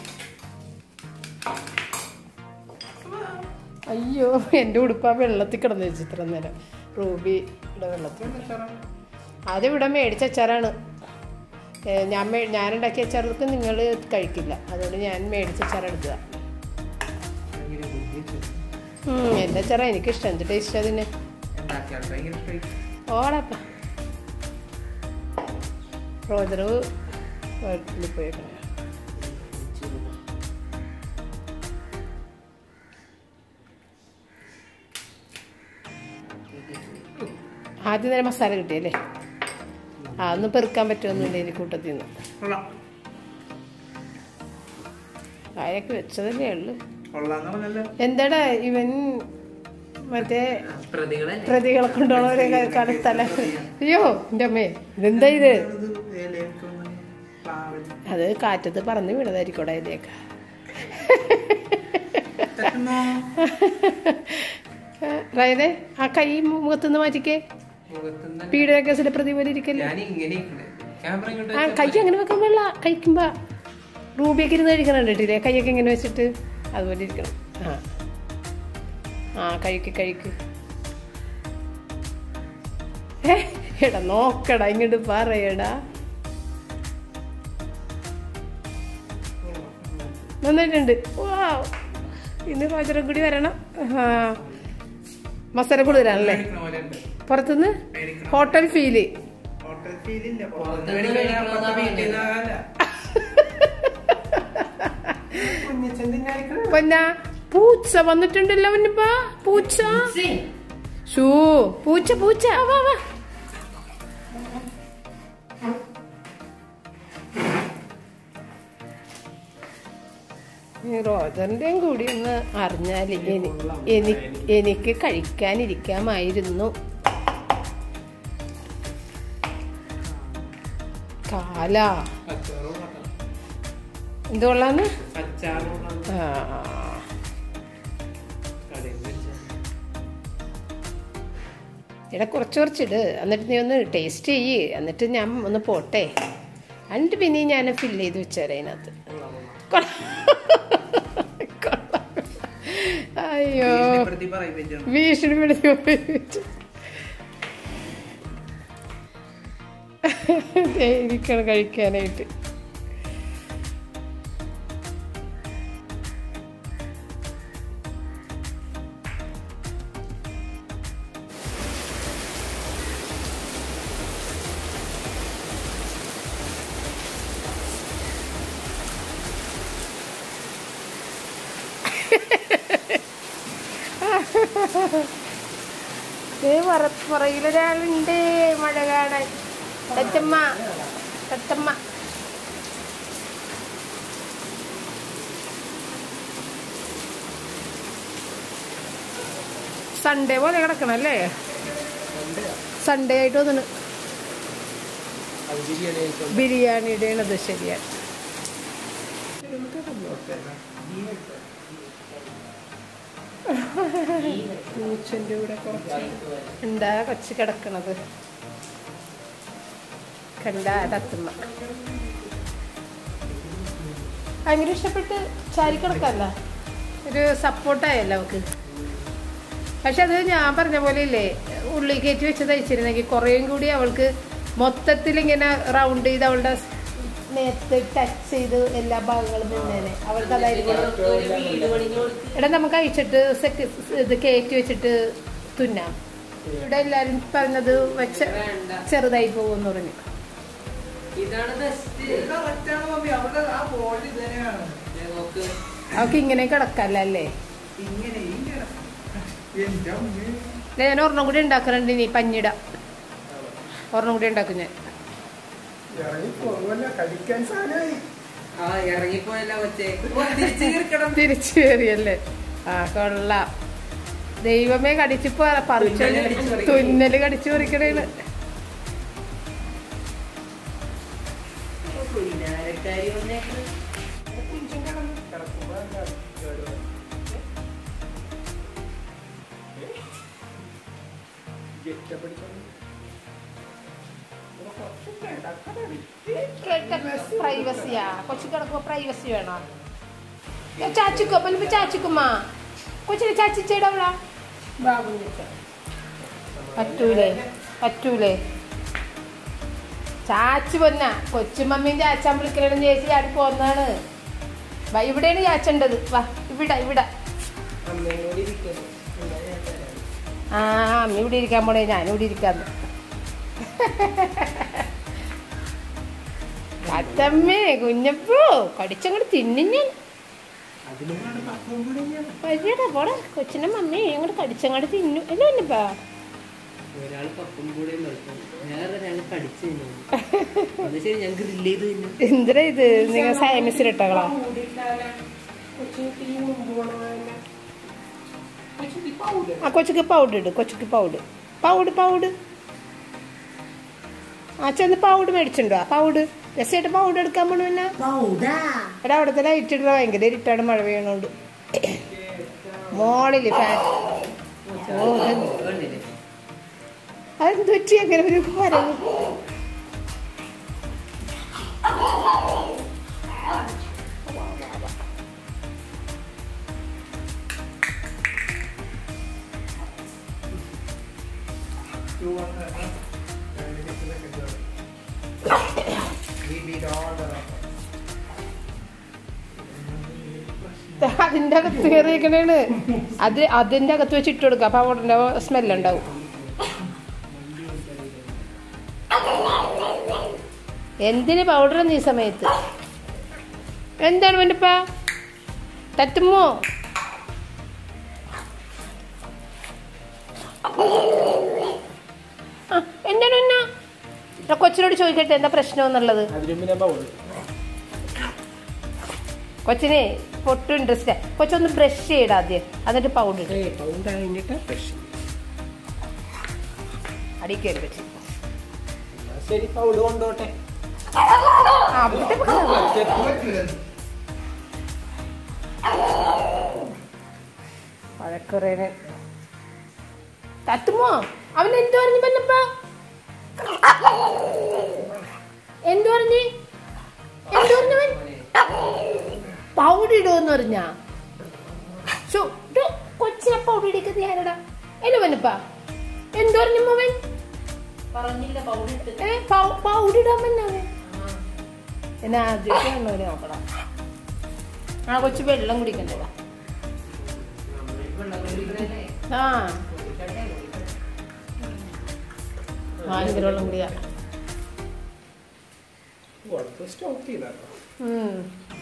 അയ്യോ എൻ്റെ ഉടുപ്പ് ആ വെള്ളത്തിൽ കിടന്നു വെച്ചു ഇത്ര നേരം റൂബിയുടെ വെള്ളത്തിൽ അതിവിടെ മേടിച്ച അച്ചാറാണ് ഏ, ഞാൻ മേ ഞാനുണ്ടാക്കിയ അച്ചാർക്ക് നിങ്ങൾ കഴിക്കില്ല അതുകൊണ്ട് ഞാൻ മേടിച്ച അച്ചാർ എടുക്കുക ഉം, എൻ്റെ അച്ചാറാ എനിക്കിഷ്ടം എന്ത് ടേസ്റ്റ് അതിന് ഓടപ്പ റോജറ് വീട്ടിൽ പോയേക്കണേ ആദ്യം നേരം മസാല കിട്ടിയല്ലേ ആ ഒന്ന് പെറുക്കാൻ പറ്റുമൊന്നുമില്ല ഈ കൂട്ടത്തിൽ നിന്ന് കായൊക്കെ വെച്ചതല്ലേ ഉള്ളു കൊള്ളാന്ന് പറഞ്ഞല്ലോ എന്താടാ ഇവൻ മറ്റേ പ്രതികളെ പ്രതികളെ കൊണ്ടുപോണവരെ കടത്തല അയ്യോ എൻ്റെ അമ്മേ ഇതെന്താ ഇത് ഇത് ഇലയൊക്കെ ഒന്ന് പാവല്. അത് കാറ്റത്ത് പറന്ന് വീണതായിരിക്കോടാ ഇതിലേക്ക് തട്ടുന്നോ? റയനെ ആ കൈ മുഖത്തുനിന്ന് മാറ്റിക്കേ മുഖത്തുനിന്ന് പീഡന കേസിലെ പ്രതി പോലെ ഇരിക്കല്ലേ ഞാൻ ഇങ്ങനെ ഇരിക്കണേ. ക്യാമറ ഇങ്ങോട്ട് ആ കൈ അങ്ങനെ വെക്കാൻ പാടില്ല കഴിക്കുമ്പോ റൂബിയൊക്കെ ഇരുന്ന് കഴിക്കണം കണ്ടിട്ടില്ലേ കൈയൊക്കെ ഇങ്ങനെ വെച്ചിട്ട് അതുപോലെ ഇരിക്കണം ആ ആ കഴിക്ക് കഴിക്ക് ഏ, എടാ നോക്കടാ ഇങ്ങോട്ട് പറയടാ നന്നായിട്ടുണ്ട് വാ ഇന്ന് പാചകം കൂടി വരണം ആ മസാല കൂടുതലാണല്ലേ മേടിക്കണ പോലെ ഉണ്ട്. പുറത്തുനിന്ന് മേടിക്കണം. ഹോട്ടൽ ഫീല് ഹോട്ടൽ ഫീലില്ല. പുറത്തുനിന്ന് മേടിക്കണ മേടിക്കണമെന്നാ അപ്പുറത്തെ വീട്ടിൽ പറഞ്ഞത്. നിന്നാകല്ല. കുഞ്ഞച്ചൻ തിന്നായിരിക്കണ. പൊന്ന പൂച്ച വന്നിട്ടുണ്ടല്ലോ പൊന്നപ്പാ പൂച്ച ഷൂ പൂച്ച പൂച്ച ആ, വാ വാ ഈ റോജറിന്റെയും കൂടി ഒന്ന് അറിഞ്ഞാൽ എനി- എനി- എനിക്ക് കഴിക്കാനിരിക്കാമായിരുന്നു കാല അച്ചാറും കൊള്ളാം. എന്തുകൊള്ളാന്ന് അച്ചാറും കൊള്ളാം. ആ കടയിൽ വെച്ച. ഇവിടെ കുറച്ച് കുറച്ചിട് എന്നിട്ട് നീ ഒന്ന് ടേസ്റ്റ് ചെയ്യ് എന്നിട്ട് ഞാൻ ഒന്ന് പോട്ടെ എന്നിട്ട് പിന്നെ ഞാൻ ഫില്ല് ചെയ്ത് വെച്ചേരാ അതിനകത്ത് കൊള്ളാം. കൊള്ളാം. അയ്യോ ഭീഷണിപ്പെടുത്തി പറയിപ്പിക്കണം. ഭീഷണിപ്പെടുത്തി പറയിപ്പിച്ചു. ദേ ഇരിക്കണം കഴിക്കാനായിട്ട് ദേ പറ പുറകിലൊരാളുണ്ട് മഴ കാണാൻ തച്ചമ്മ തത്തമ്മ സൺഡേ പോലെ കിടക്കണം അല്ലേ സൺഡേ ആയിട്ട് തോന്നുന്നു അത് ബിരിയാണി ആയിക്കോട്ടെ. ബിരിയാണിയുടെ അത് ശരിയാണ് പൂച്ചൻ്റെ കൂടെ കുറച്ച് ഉണ്ടാ കൊച്ച് കിടക്കണത് കണ്ട തത്തുമ്മ ഭയങ്കര ഇഷ്ടപ്പെട്ട് ചാരി കിടക്കല്ല ഒരു സപ്പോർട്ടായല്ലോ അവക്ക് പക്ഷെ അത് ഞാൻ പറഞ്ഞ പോലെ ഇല്ലേ ഉള്ളി കയറ്റി വെച്ച് തയ്ച്ചിരുന്നെങ്കിൽ കുറേയും കൂടി അവൾക്ക് മൊത്തത്തിൽ ഇങ്ങനെ റൗണ്ട് ചെയ്ത് അവളുടെ നേരത്തെ ടച്ച് ചെയ്ത് എല്ലാ ഭാഗങ്ങളും നിന്നേനെ അവൾക്ക് അതായിരിക്കും ഒരു വീട് പണിഞ്ഞ് കൊടുത്ത് എടാ നമുക്ക് അയച്ചിട്ട് സെക്ക് ഇത് കയറ്റി വെച്ചിട്ട് തുന്നാം ഇവിടെ എല്ലാരും പറഞ്ഞത് വെച്ച വേണ്ട. ചെറുതായി പോകുമെന്ന് പറഞ്ഞു ഇതാണ് ബെസ്റ്റ് ഇത് correct ആണ് മമ്മി. അവിടെ ആ body ഇത് തന്നെയാണ്. നോക്ക് അവൾക്ക് ഇങ്ങനെ കിടക്കല്ല അല്ലേ ഇങ്ങനെ ഇങ്ങനെ. എന്റെ അമ്മേ. ദേ, ഞാൻ ഒരെണ്ണം കൂടി ഉണ്ടാക്കുന്നുണ്ട് ഇനി പഞ്ഞിട ഒരെണ്ണം കൂടി ഉണ്ടാക്കും ഞാൻ ഇറങ്ങി പോവല്ല, കഴിക്കാൻ സാധനമായി. ആ ഇറങ്ങിപ്പോയല്ല കൊച്ചേ ഓ, തിരിച്ച് കിടക്കണം തിരിച്ചു കയറിയല്ലേ ആ കൊള്ളാം ദൈവമേ കടിച്ചു പറിച്ചു തുന്നല് കടിച്ച് പറിക്കണേ. തുന്നല് കടിച്ചു പറിക്കണേന്ന് പുന്നാരക്കാരി വന്നേക്കണ് കിടക്കുമ്പോ എന്താ കേടുവരും. ഇഷ്ടപ്പെടിച്ചോണ്ട്. ഇവിടെ കുറച്ച് കിടക്കണം. പ്രൈവസിയാ കൊച്ചു കിടക്കുമ്പോ പ്രൈവസി വേണോ ഏ, ചാച്ചിക്കോ പല്ലിപ്പോ ചാച്ചിക്കുമ്മ കൊച്ചിനെ ചാച്ചിച്ചേടാ അവളാ പറ്റൂലേ പറ്റൂലേ ചാച്ചു പൊന്ന കൊച്ചുമമ്മീൻ ചാച്ചാൻ വിളിക്കലെന്ന് ചേച്ചി ചാടി പോന്നാണ് വാ ഇവിടെയാണ് ചാച്ചേണ്ടത് വാ ഇവിടെ ഇവിടെ അമ്മയോട് ഇരിക്കുന്നു എന്നാ ഞാൻ തരാം. ആ അമ്മ ഇവിടെ ഇരിക്കാൻ പോണേ ഞാനും ഇവിടെ ഇരിക്കാന്ന് അത്തമ്മേ കുഞ്ഞപ്പോ കടിച്ചങ്ങോട്ട് തിന്നു ഞാൻ അതിനുമാണ് പപ്പും കൂടി ഞാൻ. വഴിയടാ പോടാ കൊച്ചിനെ മമ്മി അങ്ങോട്ട് കടിച്ചങ്ങോട്ട് തിന്നു അല്ലേ കുഞ്ഞപ്പാ ഒരാൾ പപ്പും കൂടെ നിർത്തും വേറെ ഒരാൾ കടിച്ചു തിന്നു അത് ശരി ഞാൻ ഗ്രില്ല് ചെയ്ത് തിന്നു എന്തിനാ ഇത് നിങ്ങൾ സയൻസിലിട്ടകളാ കൂടിയിട്ടാലാ. കൊച്ചിക്ക് ഈ മുമ്പ് പോണതന്നെ കൊച്ചിക്ക് പൗഡർ ആ കൊച്ചുക്ക് പൗഡർ ഇട് കൊച്ചുക്ക് പൗഡർ പൗഡ് പൗഡ് ആ ചെന്ന് പൗഡ് മേടിച്ചിട്ടുണ്ടോ പൗഡ് രസമായിട്ട് പൗഡ് എടുക്കാൻ പോണു പിന്നെ എടാ അവിടുത്തെ ലൈറ്റ് ഇടുക ഭയങ്കര ഇരുട്ടാണ് മഴ പെയ്യണോണ്ട് മോളില് ഫാൻ ഓ ഇത് കണ്ടില്ലേ അതെന്ത് പറ്റി അങ്ങനെ ഒരു വരവ് അതിന്റെ അകത്ത് കയറിയിരിക്കണേണ് അത് അതിന്റെ അകത്ത് വെച്ച് ഇട്ട് കൊടുക്കുക അപ്പൊ അവിടെ സ്മെല്ലുണ്ടാവും എന്തിന് പൗഡർ ഈ സമയത്ത് എന്താണ് വേണ്ടപ്പ തട്ടുമോ ആ, എന്താണ് പിന്നെ ഞാൻ കൊച്ചിനോട് ചോദിക്കട്ടെ എന്താ പ്രശ്നം എന്നുള്ളത് അതിലും പിന്നെ പൗഡർ കൊച്ചിനെ പൊട്ടും ഇൻട്രസ്റ്റ് കൊച്ചൊന്ന് ബ്രഷ് ചെയ്യടാ ആദ്യം എന്നിട്ട് പൗഡർ ഇട് ഏ പൗഡർ കഴിഞ്ഞിട്ട് ഫ്രഷ് അടി കയറി വെച്ച് ശരി പൗഡർ കൊണ്ടോട്ടെ ആ വിട്ട് പോ. വഴക്കുറേന് തത്തുമോ അവൻ എന്തു പറഞ്ഞു പന്നപ്പ എന്തു പറഞ്ഞു എന്തു പറഞ്ഞവൻ പൗഡർ ഇടുമെന്ന് പറഞ്ഞാ ഷോ, ഡോ, കൊച്ചിനെ പൗഡർ ഇടിക്കുന്നത് ഞാനടാ എന്നെ പന്നപ്പ എന്തു പറഞ്ഞു മോവൻ പറഞ്ഞില്ല പൗഡർ ഇട്ട് ഏ പൗഡർ ഇടാൻ പറ്റാവേ എന്നെ ആദ്യമൊക്കെ അവനെ നോക്കണം ആ കൊച്ചു വെള്ളം കുടിക്കണ്ടടാ വെള്ളം കുടിക്കണല്ലേ ആ ഭയങ്കര വെള്ളം കുടിയാ കുഴപ്പം സ്റ്റോപ്പ് ചെയ്താലോ ഉം.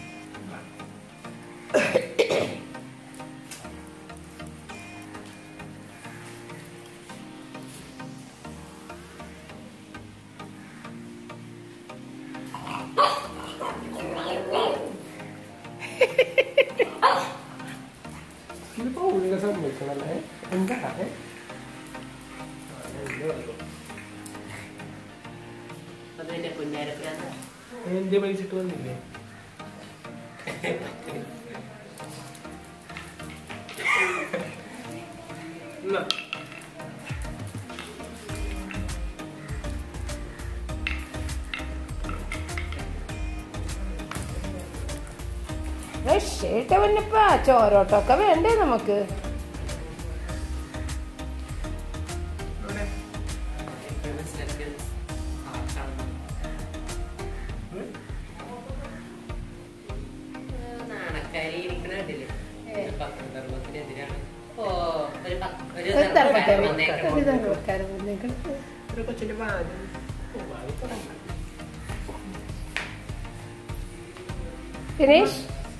ഇത് പൗഡറിനെ സമ്മതിക്കണല്ലേ എന്താ ഏ? ആ, എന്ത് പറഞ്ഞു? അതെന്റെ കുഞ്ഞാരപ്പിലാന്ന് എന്റെ പൈസട്ട് വന്നില്ലേ എന്നാ രക്ഷേട്ട വന്നപ്പാ ചോരോട്ടൊക്കെ വേണ്ടേ നമുക്ക് മനസ്സിലാക്കിയത് ആർക്കാണ് നാണക്കാരി ഇരിക്കണ കണ്ടില്ലേ ഒരു പത്രധർമ്മത്തിനെതിരാണ് ഓ ഒരു പ- ഒരു ഒരു തർക്കക്കാരൻ വന്നേക്കണം. ഒരു തർക്കക്കാരൻ വന്നേക്കണം ഒരു കൊച്ചിന്റെ വാല് ഓ, വാല് തുടങ്ങി. ഫിനിഷ്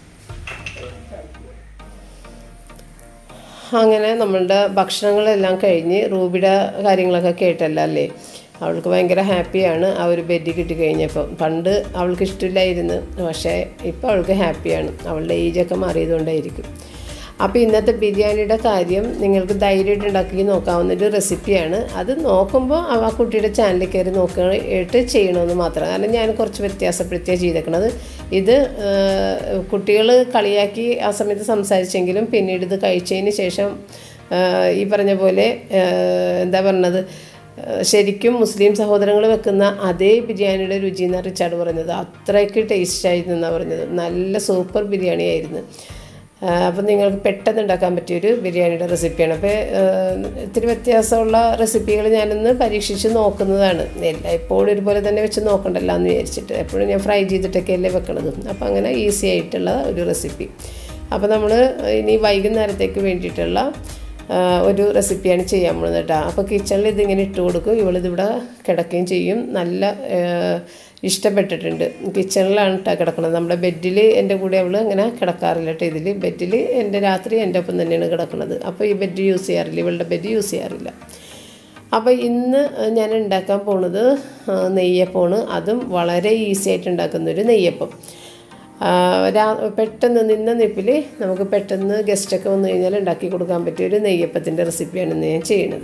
അങ്ങനെ നമ്മളുടെ ഭക്ഷണങ്ങളെല്ലാം കഴിഞ്ഞ് റൂബിയുടെ കാര്യങ്ങളൊക്കെ കേട്ടല്ലോ അല്ലേ അവൾക്ക് ഭയങ്കര ഹാപ്പിയാണ് ആ ഒരു ബെഡ് കിട്ടിക്കഴിഞ്ഞപ്പോൾ പണ്ട് അവൾക്ക് ഇഷ്ടമില്ലായിരുന്നു പക്ഷേ ഇപ്പോൾ അവൾക്ക് ഹാപ്പിയാണ് അവളുടെ ഏജൊക്കെ മാറിയതുകൊണ്ടായിരിക്കും അപ്പോൾ ഇന്നത്തെ ബിരിയാണിയുടെ കാര്യം നിങ്ങൾക്ക് ധൈര്യമായിട്ട് ഉണ്ടാക്കി നോക്കാവുന്ന ഒരു റെസിപ്പിയാണ് അത് നോക്കുമ്പോൾ ആ കുട്ടിയുടെ ചാനലിൽ കയറി നോക്കിയിട്ട് ചെയ്യണമെന്ന് മാത്രം കാരണം ഞാൻ കുറച്ച് വ്യത്യാസപ്പെടുത്തിയാണ് ചെയ്തേക്കണത് ഇത് കുട്ടികൾ കളിയാക്കി ആ സമയത്ത് സംസാരിച്ചെങ്കിലും പിന്നീട് ഇത് കഴിച്ചതിന് ശേഷം ആ, ഈ പറഞ്ഞ പോലെ ആ, എന്താ പറഞ്ഞത് ആ, ശരിക്കും മുസ്ലിം സഹോദരങ്ങൾ വെക്കുന്ന അതേ ബിരിയാണിയുടെ രുചി എന്നാണ് റിച്ചാർഡ് പറഞ്ഞത് അത്രയ്ക്ക് ടേസ്റ്റ് ആയിരുന്നു എന്നാണ് പറഞ്ഞത് നല്ല സൂപ്പർ ബിരിയാണി ആയിരുന്നു അപ്പം നിങ്ങൾക്ക് പെട്ടെന്ന് ഉണ്ടാക്കാൻ പറ്റിയൊരു ബിരിയാണിയുടെ റെസിപ്പിയാണ് അപ്പോൾ ഇത്തിരി വ്യത്യാസമുള്ള റെസിപ്പികൾ ഞാനൊന്ന് പരീക്ഷിച്ച് നോക്കുന്നതാണ് എല്ലാ എപ്പോഴും ഒരുപോലെ തന്നെ വെച്ച് നോക്കണ്ടല്ലോ എന്ന് വിചാരിച്ചിട്ട് എപ്പോഴും ഞാൻ ഫ്രൈ ചെയ്തിട്ടൊക്കെ അല്ലേ വെക്കണത് അപ്പോൾ അങ്ങനെ ഈസി ആയിട്ടുള്ള ഒരു റെസിപ്പി അപ്പോൾ നമ്മൾ ഇനി വൈകുന്നേരത്തേക്ക് വേണ്ടിയിട്ടുള്ള ആ, ഒരു റെസിപ്പിയാണ് ചെയ്യാൻ പോകുന്നത് കേട്ടോ അപ്പോൾ കിച്ചണിൽ ഇതിങ്ങനെ ഇട്ട് കൊടുക്കും ഇവളിതിവിടെ കിടക്കുകയും ചെയ്യും നല്ല ആ, ഇഷ്ടപ്പെട്ടിട്ടുണ്ട് കിച്ചണിലാണ് കേട്ടോ കിടക്കുന്നത് നമ്മുടെ ബെഡിൽ എൻ്റെ കൂടെ അവൾ അങ്ങനെ കിടക്കാറില്ല കേട്ടോ ഇതിൽ ബെഡിൽ എൻ്റെ രാത്രി എൻ്റെ ഒപ്പം തന്നെയാണ് കിടക്കുന്നത് അപ്പോൾ ഈ ബെഡ് യൂസ് ചെയ്യാറില്ല ഇവളുടെ ബെഡ് യൂസ് ചെയ്യാറില്ല അപ്പോൾ ഇന്ന് ഞാൻ ഉണ്ടാക്കാൻ പോണത് ആ, നെയ്യപ്പമാണ് അതും വളരെ ഈസി ആയിട്ട് ഉണ്ടാക്കുന്ന ഒരു നെയ്യപ്പം ആ, രാ- പെട്ടെന്ന് നിന്ന നിപ്പിൽ നമുക്ക് പെട്ടെന്ന് ഗസ്റ്റൊക്കെ വന്നു കഴിഞ്ഞാൽ ഉണ്ടാക്കി കൊടുക്കാൻ പറ്റിയ ഒരു നെയ്യപ്പത്തിൻ്റെ റെസിപ്പിയാണ് ഇന്ന് ഞാൻ ചെയ്യുന്നത്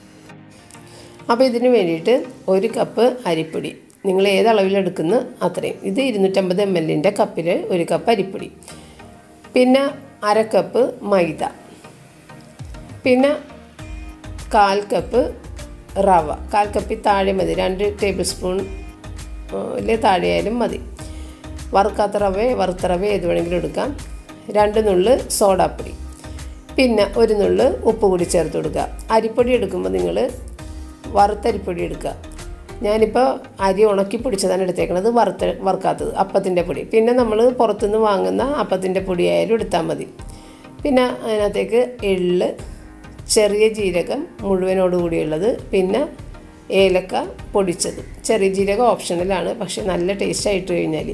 അപ്പോൾ ഇതിന് വേണ്ടിയിട്ട് ഒരു കപ്പ് അരിപ്പൊടി നിങ്ങൾ ഏത് അളവിലെടുക്കുന്നു അത്രയും ഇത് ഇരുന്നൂറ്റമ്പത് എം എല്ലിൻ്റെ കപ്പിൽ ഒരു കപ്പ് അരിപ്പൊടി പിന്നെ അര കപ്പ് മൈദ പിന്നെ കാൽ കപ്പ് റവ കാൽ കപ്പിൽ താഴെ മതി രണ്ട് ടേബിൾ സ്പൂൺ ഇല്ലേ താഴെയായാലും മതി വറുക്കാത്ത റവ വറുത്ത റവ ഏത് വേണമെങ്കിലും എടുക്കാം രണ്ട് നുള്ള് സോഡാപ്പൊടി പിന്നെ ഒരു നുള്ള് ഉപ്പ് കൂടി ചേർത്ത് കൊടുക്കുക അരിപ്പൊടി എടുക്കുമ്പോൾ നിങ്ങൾ വറുത്തരിപ്പൊടി എടുക്കുക ഞാനിപ്പോൾ അരി ഉണക്കി പൊടിച്ചതാണ് എടുത്തേക്കണത് വറുത്ത വറുക്കാത്തത് അപ്പത്തിൻ്റെ പൊടി പിന്നെ നമ്മൾ പുറത്തുനിന്ന് വാങ്ങുന്ന അപ്പത്തിൻ്റെ പൊടി ആയാലും എടുത്താൽ മതി പിന്നെ അതിനകത്തേക്ക് എള്ള് ചെറിയ ജീരകം മുഴുവനോടുകൂടിയുള്ളത് പിന്നെ ഏലക്ക പൊടിച്ചത് ചെറിയ ജീരകം ഓപ്ഷണലാണ് പക്ഷെ നല്ല ടേസ്റ്റ് ആയിട്ട് കഴിഞ്ഞാൽ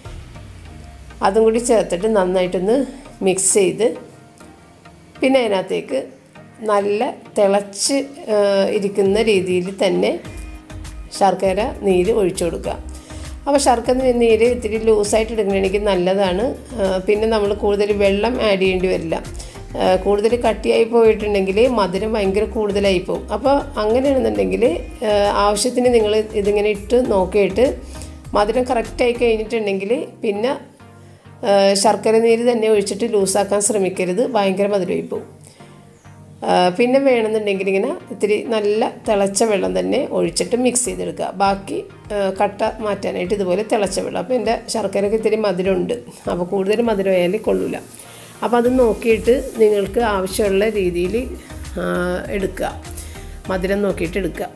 അതും കൂടി ചേർത്തിട്ട് നന്നായിട്ടൊന്ന് മിക്സ് ചെയ്ത് പിന്നെ അതിനകത്തേക്ക് നല്ല തിളച്ച് ആ, ഇരിക്കുന്ന രീതിയിൽ തന്നെ ശർക്കര നീര് ഒഴിച്ചു കൊടുക്കുക അപ്പോൾ ശർക്കര നീ- നീര് ഇത്തിരി ലൂസായിട്ട് എടുക്കണമെങ്കിൽ നല്ലതാണ് ആ, പിന്നെ നമ്മൾ കൂടുതൽ വെള്ളം ആഡ് ചെയ്യേണ്ടി വരില്ല ആ, കൂടുതൽ കട്ടിയായി പോയിട്ടുണ്ടെങ്കിൽ മധുരം ഭയങ്കര കൂടുതലായി പോകും അപ്പോൾ അങ്ങനെയാണെന്നുണ്ടെങ്കിൽ ആ, ആവശ്യത്തിന് നിങ്ങൾ ഇതിങ്ങനെ ഇട്ട് നോക്കിയിട്ട് മധുരം കറക്റ്റായി കഴിഞ്ഞിട്ടുണ്ടെങ്കിൽ പിന്നെ ആ, ശർക്കര നീര് തന്നെ ഒഴിച്ചിട്ട് ലൂസാക്കാൻ ശ്രമിക്കരുത് ഭയങ്കര മധുരമായി പോകും ആ, പിന്നെ വേണമെന്നുണ്ടെങ്കിൽ ഇങ്ങനെ ഇത്തിരി നല്ല തിളച്ച വെള്ളം തന്നെ ഒഴിച്ചിട്ട് മിക്സ് ചെയ്തെടുക്കുക ബാക്കി ആ, കട്ട മാറ്റാനായിട്ട് ഇതുപോലെ തിളച്ച വെള്ളം അപ്പോൾ എൻ്റെ ശർക്കരയ്ക്ക് ഇത്തിരി മധുരമുണ്ട് അപ്പോൾ കൂടുതൽ മധുരമായാലും കൊള്ളില്ല അപ്പോൾ അത് നോക്കിയിട്ട് നിങ്ങൾക്ക് ആവശ്യമുള്ള രീതിയിൽ എടുക്കുക മധുരം നോക്കിയിട്ട് എടുക്കുക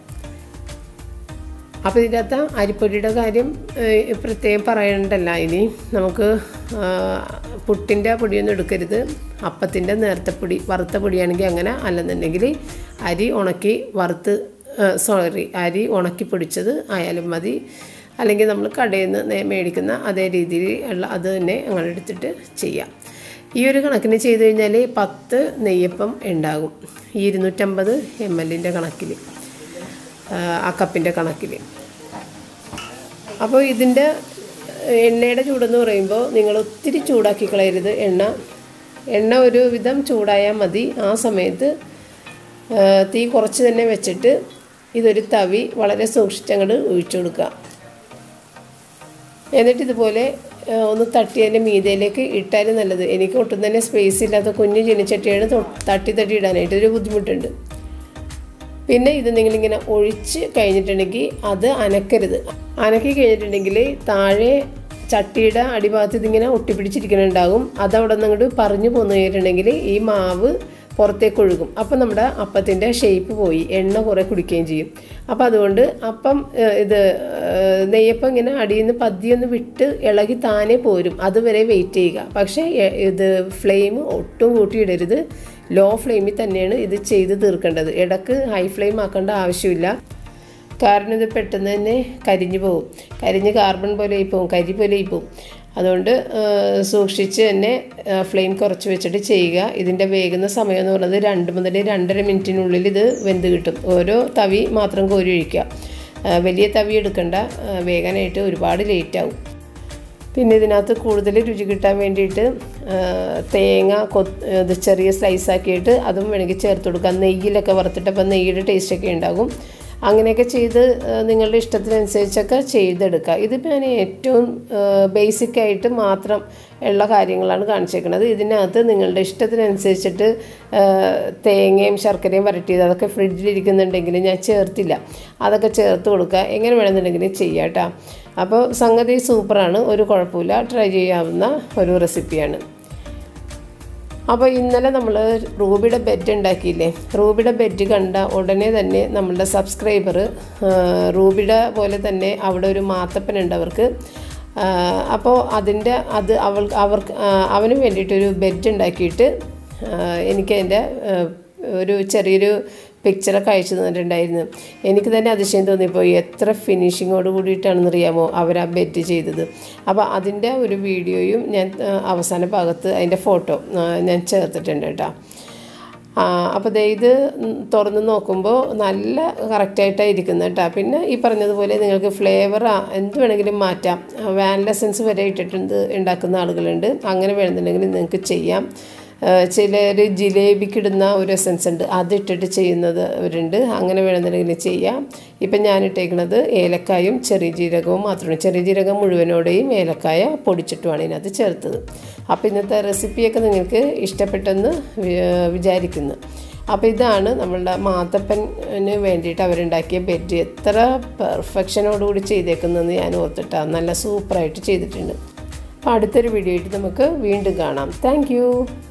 അപ്പോൾ ഇതിനകത്ത് അരിപ്പൊടിയുടെ കാര്യം ഏഹ്, പ്രത്യേകം പറയണ്ടല്ല ഇനി നമുക്ക് പുട്ടിൻ്റെ പൊടിയൊന്നും എടുക്കരുത് അപ്പത്തിൻ്റെ നേർത്ത പൊടി വറുത്ത പൊടിയാണെങ്കിൽ അങ്ങനെ അല്ലെന്നുണ്ടെങ്കിൽ അരി ഉണക്കി വറുത്ത് സോറി അരി ഉണക്കി പൊടിച്ചത് ആയാലും മതി അല്ലെങ്കിൽ നമ്മൾ കടയിൽ നിന്ന് നേ- മേടിക്കുന്ന അതേ രീതിയിൽ ഉള്ള അത് തന്നെ അങ്ങനെ എടുത്തിട്ട് ചെയ്യാം ഈ ഒരു കണക്കിന് ചെയ്ത് കഴിഞ്ഞാൽ പത്ത് നെയ്യപ്പം ഉണ്ടാകും ഈ ഇരുന്നൂറ്റമ്പത് എം എല്ലിൻ്റെ കണക്കിൽ ആ കപ്പിൻ്റെ കണക്കിൽ അപ്പോൾ ഇതിൻ്റെ എണ്ണയുടെ ചൂടെന്ന് പറയുമ്പോൾ നിങ്ങൾ ഒത്തിരി ചൂടാക്കി കളയരുത് എണ്ണ എണ്ണ ഒരു വിധം ചൂടായാൽ മതി ആ സമയത്ത് ആ, തീ കുറച്ച് തന്നെ വെച്ചിട്ട് ഇതൊരു തവി വളരെ സൂക്ഷിച്ചങ്ങോട്ട് ഒഴിച്ചു കൊടുക്കുക എന്നിട്ട് ഇതുപോലെ ആ, ഒന്ന് തട്ടി അതിൻ്റെ മീതയിലേക്ക് ഇട്ടാലും നല്ലത് എനിക്ക് ഒട്ടും തന്നെ സ്പേസ് ഇല്ലാത്ത കുഞ്ഞു ചീനിച്ചട്ടിയാണ് തൊ- തട്ടി തട്ടി ഇടാനായിട്ട് ഒരു ബുദ്ധിമുട്ടുണ്ട് പിന്നെ ഇത് നിങ്ങളിങ്ങനെ ഒഴിച്ച് കഴിഞ്ഞിട്ടുണ്ടെങ്കിൽ അത് അനക്കരുത് അനക്കി കഴിഞ്ഞിട്ടുണ്ടെങ്കിൽ താഴെ ചട്ടിയുടെ അടിഭാഗത്ത് ഇതിങ്ങനെ ഒട്ടിപ്പിടിച്ചിരിക്കുന്നുണ്ടാകും അതവിടെ നിന്ന് അങ്ങോട്ട് പറഞ്ഞു പോന്നു കഴിഞ്ഞിട്ടുണ്ടെങ്കിൽ ഈ മാവ് പുറത്തേക്ക് ഒഴുകും അപ്പം നമ്മുടെ അപ്പത്തിൻ്റെ ഷേപ്പ് പോയി എണ്ണ കുറേ കുടിക്കുകയും ചെയ്യും അപ്പം അതുകൊണ്ട് അപ്പം ഏഹ്, ഇത് ഏഹ്, നെയ്യപ്പം ഇങ്ങനെ അടിയിൽ നിന്ന് പതിയൊന്ന് വിട്ട് ഇളകി താനേ പോരും അതുവരെ വെയിറ്റ് ചെയ്യുക പക്ഷേ എ- ഇത് ഫ്ലെയിം ഒട്ടും കൂട്ടിയിടരുത് ലോ ഫ്ലെയിമിൽ തന്നെയാണ് ഇത് ചെയ്ത് തീർക്കേണ്ടത് ഇടക്ക് ഹൈ ഫ്ലെയിം ആക്കേണ്ട ആവശ്യമില്ല കാരണം ഇത് പെട്ടെന്ന് തന്നെ കരിഞ്ഞു പോകും കരിഞ്ഞ് കാർബൺ പോലെ ആയി പോകും കരി പോലെ ആയി പോകും അതുകൊണ്ട് ആ, സൂക്ഷിച്ച് തന്നെ ഫ്ലെയിം കുറച്ച് വെച്ചിട്ട് ചെയ്യുക ഇതിൻ്റെ വേകുന്ന സമയം എന്ന് പറയുന്നത് രണ്ട് മുതൽ രണ്ടര മിനിറ്റിനുള്ളിൽ ഇത് വെന്ത് കിട്ടും ഓരോ തവി മാത്രം കോരി ഒഴിക്കുക ആ, വലിയ തവി എടുക്കണ്ട ആ, വേകാനായിട്ട് ഒരുപാട് ലേറ്റ് ആവും പിന്നെ ഇതിനകത്ത് കൂടുതൽ രുചി കിട്ടാൻ വേണ്ടിയിട്ട് ആ, തേങ്ങ കൊത്ത് ഇത് ചെറിയ സ്ലൈസ് ആക്കിയിട്ട് അതും വേണമെങ്കിൽ ചേർത്ത് കൊടുക്കാം നെയ്യിലൊക്കെ വറുത്തിട്ട് അപ്പം നെയ്യുടെ ടേസ്റ്റൊക്കെ ഉണ്ടാകും അങ്ങനെയൊക്കെ ചെയ്ത് ആ, നിങ്ങളുടെ ഇഷ്ടത്തിനനുസരിച്ചൊക്കെ ചെയ്തെടുക്കുക ഇതിപ്പോൾ ഞാൻ ഏറ്റവും ബേസിക് ആയിട്ട് മാത്രം ഉള്ള കാര്യങ്ങളാണ് കാണിച്ചേക്കുന്നത് ഇതിനകത്ത് നിങ്ങളുടെ ഇഷ്ടത്തിനനുസരിച്ചിട്ട് ആ, തേങ്ങയും ശർക്കരയും വരട്ടിയത് അതൊക്കെ ഫ്രിഡ്ജിലിരിക്കുന്നുണ്ടെങ്കിൽ ഞാൻ ചേർത്തില്ല അതൊക്കെ ചേർത്ത് കൊടുക്കുക എങ്ങനെ വേണമെന്നുണ്ടെങ്കിലും ചെയ്യാം കേട്ടോ അപ്പോൾ സംഗതി സൂപ്പറാണ് ഒരു കുഴപ്പമില്ല ട്രൈ ചെയ്യാവുന്ന ഒരു റെസിപ്പിയാണ് അപ്പോൾ ഇന്നലെ നമ്മൾ റൂബിയുടെ ബെഡ് ഉണ്ടാക്കിയില്ലേ റൂബിയുടെ ബെഡ് കണ്ട ഉടനെ തന്നെ നമ്മളുടെ സബ്സ്ക്രൈബർ റൂബിയുടെ പോലെ തന്നെ അവിടെ ഒരു മാത്തപ്പനുണ്ട് അവർക്ക് ആ, അപ്പോൾ അതിൻ്റെ അത് അവൾ അവർക്ക് ആ, അവന് വേണ്ടിയിട്ടൊരു ബെഡ് ഉണ്ടാക്കിയിട്ട് ആ, എനിക്കതിൻ്റെ ആ, ഒരു ചെറിയൊരു പിക്ചറൊക്കെ അയച്ചു തന്നിട്ടുണ്ടായിരുന്നു എനിക്ക് തന്നെ അതിശയം തോന്നിപ്പോയി എത്ര ഫിനിഷിങ്ങോട് കൂടിയിട്ടാണെന്ന് അറിയാമോ അവർ ആ ബെറ്റ് ചെയ്തത് അപ്പോൾ അതിൻ്റെ ഒരു വീഡിയോയും ഞാൻ ആ, അവസാന ഭാഗത്ത് അതിൻ്റെ ഫോട്ടോ ആ, ഞാൻ ചേർത്തിട്ടുണ്ട് കേട്ടോ അപ്പോൾ ദേ ഇത് തുറന്ന് നോക്കുമ്പോൾ നല്ല കറക്റ്റായിട്ടാണ് ഇരിക്കുന്നത് കേട്ടോ പിന്നെ ഈ പറഞ്ഞതുപോലെ നിങ്ങൾക്ക് ഫ്ലേവർ എന്ത് വേണമെങ്കിലും മാറ്റാം വാനില എസൻസ് വരെ ഇട്ടിട്ടുണ്ട് ഉണ്ടാക്കുന്ന ആളുകളുണ്ട് അങ്ങനെ വേണമെന്നുണ്ടെങ്കിൽ നിങ്ങൾക്ക് ചെയ്യാം ചിലർ ജിലേബിക്ക് ഇടുന്ന ഒരു എസൻസ് ഉണ്ട് അതിട്ടിട്ട് ചെയ്യുന്നത് അവരുണ്ട് അങ്ങനെ വേണമെന്നുണ്ടെങ്കിൽ ചെയ്യാം ഇപ്പം ഞാൻ ഇട്ടേക്കുന്നത് ഏലക്കായും ചെറിയ ജീരകവും മാത്രമാണ് ചെറിയ ജീരകം മുഴുവനോടെയും ഏലക്കായ പൊടിച്ചിട്ടുമാണ് ഇതിനകത്ത് ചേർത്തത് അപ്പോൾ ഇന്നത്തെ റെസിപ്പിയൊക്കെ നിങ്ങൾക്ക് ഇഷ്ടപ്പെട്ടെന്ന് വി- വിചാരിക്കുന്നു അപ്പോൾ ഇതാണ് നമ്മളുടെ മാത്തപ്പന് വേണ്ടിയിട്ട് അവരുണ്ടാക്കിയ ബെഡ് എത്ര പെർഫെക്ഷനോടുകൂടി ചെയ്തേക്കുന്നതെന്ന് ഞാൻ ഓർത്തിട്ടാണ് നല്ല സൂപ്പറായിട്ട് ചെയ്തിട്ടുണ്ട് അപ്പോൾ അടുത്തൊരു വീഡിയോ ആയിട്ട് നമുക്ക് വീണ്ടും കാണാം താങ്ക്